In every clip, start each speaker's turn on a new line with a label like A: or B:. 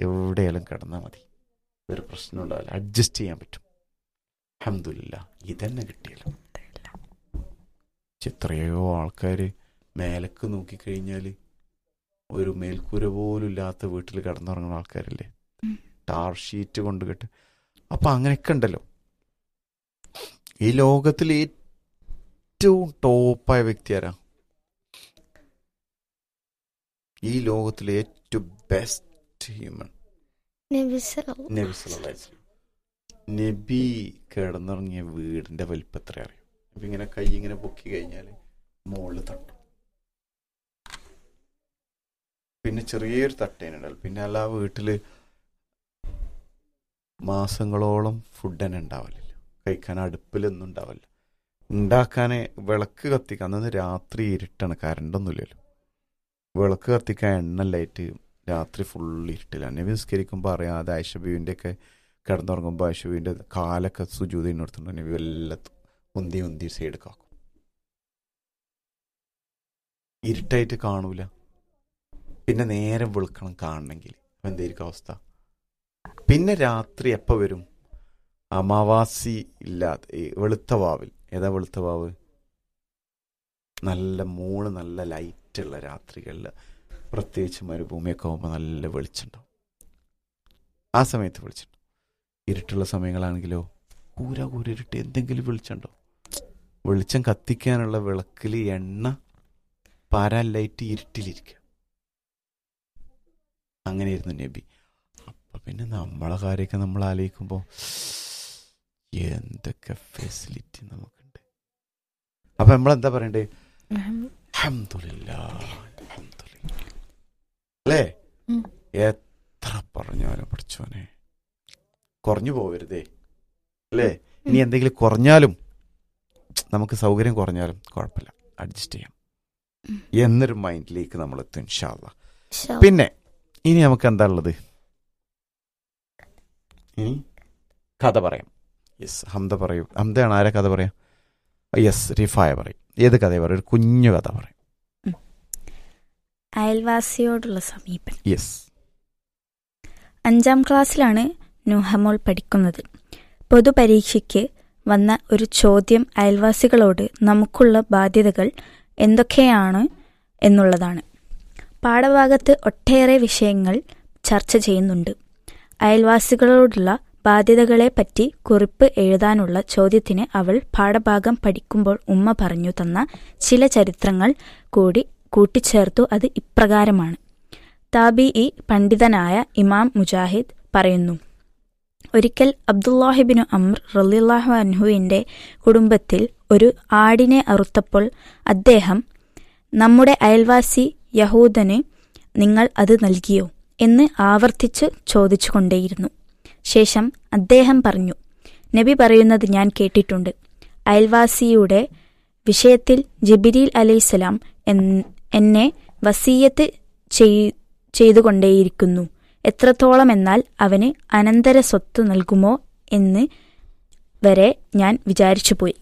A: എവിടെയാലും കിടന്നാൽ മതി ഒരു പ്രശ്നം ഉണ്ടാവില്ല അഡ്ജസ്റ്റ് ചെയ്യാൻ പറ്റും അഹമ്മദില്ല ഇതന്നെ കിട്ടിയല്ലോ എത്രയോ ആൾക്കാർ മേലക്ക് നോക്കിക്കഴിഞ്ഞാൽ ഒരു മേൽക്കൂര പോലും ഇല്ലാത്ത വീട്ടിൽ കിടന്നുറങ്ങുന്ന ആൾക്കാരില്ലേ
B: ഉം.
A: ടാർ ഷീറ്റ് കൊണ്ട് കെട്ട് അപ്പം അങ്ങനെയൊക്കെ ഉണ്ടല്ലോ ഈ ലോകത്തിൽ ഏറ്റവും ടോപ്പായ വ്യക്തി ആരാ ഈ ലോകത്തിലെ ഏറ്റവും ബെസ്റ്റ് ഹ്യൂമൻ
B: നബി സല്ലല്ലാഹു
A: നബി സല്ലല്ലാഹു അലൈഹി വസല്ലം. നബി കിടന്നിറങ്ങിയ വീടിന്റെ വലിപ്പം എത്ര അറിയും നബി ഇങ്ങനെ കൈ ഇങ്ങനെ പൊക്കി കഴിഞ്ഞാൽ മുകളിൽ തട്ടും പിന്നെ ചെറിയൊരു തട്ടേനുണ്ടല്ലോ പിന്നെ അല്ല ആ വീട്ടില് മാസങ്ങളോളം ഫുഡ് തന്നെ ഉണ്ടാവില്ല കഴിക്കാൻ അടുപ്പിലൊന്നും ഉണ്ടാവില്ല ഉണ്ടാക്കാനെ വിളക്ക് കത്തിക്കാൻ അന്ന് രാത്രി ഇരുട്ടാണ് കറണ്ടൊന്നുമില്ലല്ലോ വിളക്ക് കത്തിക്കാൻ എണ്ണ ലൈറ്റ് രാത്രി ഫുൾ ഇരുട്ടിലാണ് നബി നിസ്കരിക്കുമ്പോൾ അറിയാതെ ഐഷബീവിൻ്റെ ഒക്കെ കിടന്നുറങ്ങുമ്പോൾ ഐഷബീവിൻ്റെ കാലൊക്കെ സുജൂതിന് കൊടുത്തിട്ടുണ്ട് നബി എല്ലാത്തും ഉന്തി ഉന്തി സൈഡ് കാക്കും ഇരുട്ടായിട്ട് കാണൂല പിന്നെ നേരം വെളുക്കണം കാണണമെങ്കിൽ അപ്പം എന്തായിരിക്കും അവസ്ഥ പിന്നെ രാത്രി എപ്പോൾ വരും അമാവാസി ഇല്ലാത്ത ഈ വെളുത്ത വാവിൽ ഏതാ വെളുത്ത വാവ് നല്ല മൂന്ന് നല്ല ലൈറ്റുള്ള രാത്രികളിൽ പ്രത്യേകിച്ച് മരുഭൂമിയൊക്കെ ആകുമ്പോൾ നല്ല വെളിച്ചുണ്ടാവും ആ സമയത്ത് വെളിച്ചുണ്ടാവും ഇരുട്ടുള്ള സമയങ്ങളാണെങ്കിലോ കൂര കൂര ഇരുട്ട് എന്തെങ്കിലും വെളിച്ചുണ്ടോ വെളിച്ചം കത്തിക്കാനുള്ള വിളക്കിൽ എണ്ണ പാരാൻ ലൈറ്റ് ഇരുട്ടിലിരിക്കുക അങ്ങനെയായിരുന്നു നബി അപ്പൊ പിന്നെ നമ്മളെ കാര്യമൊക്കെ നമ്മൾ ആലോചിക്കുമ്പോൾ എന്തൊക്കെ ഫെസിലിറ്റി നമുക്കുണ്ട് അപ്പൊ നമ്മളെന്താ പറയണ്ടേ അൽഹംദുലില്ലാ, അൽഹംദുലില്ലാ. അല്ലേ
B: ഉം.
A: എത്ര പറഞ്ഞാലും പഠിച്ചോനെ കുറഞ്ഞു പോവരുതേ അല്ലേ ഇനി എന്തെങ്കിലും കുറഞ്ഞാലും നമുക്ക് സൗകര്യം കുറഞ്ഞാലും കുഴപ്പമില്ല അഡ്ജസ്റ്റ് ചെയ്യാം
B: ഉം.
A: എന്നൊരു മൈൻഡിലേക്ക് നമ്മൾ എത്തും ഇൻഷാല്ല
B: ഇൻഷാ
A: പിന്നെ ഇനി നമുക്ക് എന്താ ഉള്ളത് ഇനി കഥ പറയാം യെസ് ഹംദ പറയൂ ഹംദയാണ് ആരെ കഥ പറയാം യെസ് റിഫായ പറയും ഏത് കഥ പറയും ഒരു കുഞ്ഞു കഥ പറയും
B: അയൽവാസിയോടുള്ള സമീപനം
A: യെസ്
B: അഞ്ചാം ക്ലാസ്സിലാണ് നുഹമോൾ പഠിക്കുന്നത് പൊതുപരീക്ഷയ്ക്ക് വന്ന ഒരു ചോദ്യം അയൽവാസികളോട് നമുക്കുള്ള ബാധ്യതകൾ എന്തൊക്കെയാണ് എന്നുള്ളതാണ് പാഠഭാഗത്ത് ഒട്ടേറെ വിഷയങ്ങൾ ചർച്ച ചെയ്യുന്നുണ്ട് അയൽവാസികളോടുള്ള ബാധ്യതകളെപ്പറ്റി കുറിപ്പ് എഴുതാനുള്ള ചോദ്യത്തിന് അവൾ പാഠഭാഗം പഠിക്കുമ്പോൾ ഉമ്മ പറഞ്ഞു തന്ന ചില ചരിത്രങ്ങൾ കൂടി കൂട്ടിച്ചേർത്തു അത് ഇപ്രകാരമാണ് താബി ഇ പണ്ഡിതനായ ഇമാം മുജാഹിദ് പറയുന്നു ഒരിക്കൽ അബ്ദുല്ലാഹിബിനു അമ്ർ റലിള്ളാഹു അൻഹുവിൻ്റെ കുടുംബത്തിൽ ഒരു ആടിനെ അറുത്തപ്പോൾ അദ്ദേഹം നമ്മുടെ അയൽവാസി യഹൂദന് നിങ്ങൾ അത് നൽകിയോ എന്ന് ആവർത്തിച്ച് ചോദിച്ചുകൊണ്ടേയിരുന്നു ശേഷം അദ്ദേഹം പറഞ്ഞു നബി പറയുന്നത് ഞാൻ കേട്ടിട്ടുണ്ട് അയൽവാസിയുടെ വിഷയത്തിൽ ജിബിരിൽ അലൈഹിസ്സലാം എൻ- എന്നെ വസീയത്ത് ചെയ്- ചെയ്തുകൊണ്ടേയിരിക്കുന്നു എത്രത്തോളം എന്നാൽ അവന് അനന്തര സ്വത്ത് നൽകുമോ എന്ന് വരെ ഞാൻ വിചാരിച്ചുപോയി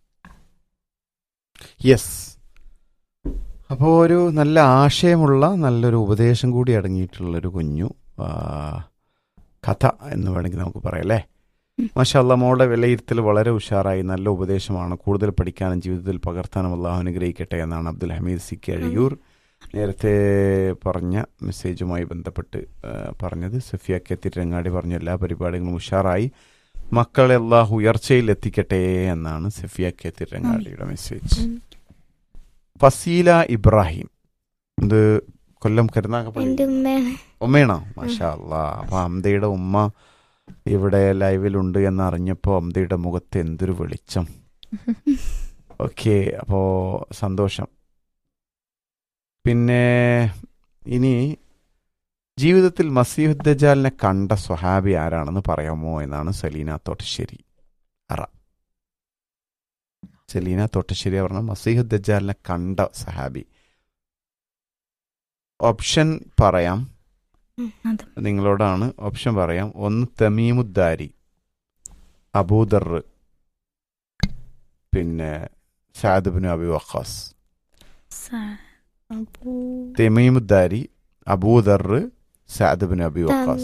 A: യെസ് അപ്പോൾ ഒരു നല്ല ആശയമുള്ള നല്ലൊരു ഉപദേശം കൂടി അടങ്ങിയിട്ടുള്ളൊരു കുഞ്ഞു ആ, കഥ എന്ന് വേണമെങ്കിൽ നമുക്ക് പറയാം അല്ലേ
B: ഉം.
A: മാഷല്ല മോളുടെ വിലയിരുത്തൽ വളരെ ഉഷാറായി നല്ല ഉപദേശമാണ് കൂടുതൽ പഠിക്കാനും ജീവിതത്തിൽ പകർത്താനും അള്ളാഹു അനുഗ്രഹിക്കട്ടെ എന്നാണ് അബ്ദുൽ ഹമീദ് സി കഴിയൂർ നേരത്തെ പറഞ്ഞ മെസ്സേജുമായി ബന്ധപ്പെട്ട് ആ, പറഞ്ഞത് സഫിയ കെ തിരങ്ങാടി പറഞ്ഞ എല്ലാ പരിപാടികളും ഉഷാറായി മക്കളെ അള്ളാഹു ഉയർച്ചയിൽ എത്തിക്കട്ടെ എന്നാണ് സഫിയ കെ തിരങ്ങാടിയുടെ മെസ്സേജ് ഫസീല ഇബ്രാഹിം ഇത് കൊല്ലം കരുനാഗപ്പള്ളി
B: എൻ്റെ ഉമ്മയാണ്
A: ഉമ്മയാണോ മാഷാ അല്ലാ അപ്പൊ അംദയുടെ ഉമ്മ ഇവിടെ ലൈവിലുണ്ട് എന്ന് അറിഞ്ഞപ്പോ അംദയുടെ മുഖത്ത് എന്തൊരു വെളിച്ചം ഓക്കെ അപ്പോ സന്തോഷം പിന്നെ ഇനി ജീവിതത്തിൽ മസീഹുദ്ദജാലിനെ കണ്ട സ്വഹാബി ആരാണെന്ന് പറയാമോ എന്നാണ് സലീന തോട്ടശ്ശേരി അറ സലീന തോട്ടശ്ശേരി പറഞ്ഞ മസീഹുദ്ദജാലിനെ കണ്ട സഹാബി ഓപ്ഷൻ പറയാം
B: ഉം, അത്
A: നിങ്ങളോടാണ് ഓപ്ഷൻ പറയാം ഒന്ന് തമീമുദ്ദാരി അബൂദർ പിന്നെ സാദുബിന് അബി വഖാസ്
B: സ- അപ്പോ
A: തമീമുദ്ദാരി അബൂദർ സാദുബിന് അബി
B: തം-
A: വഖാസ്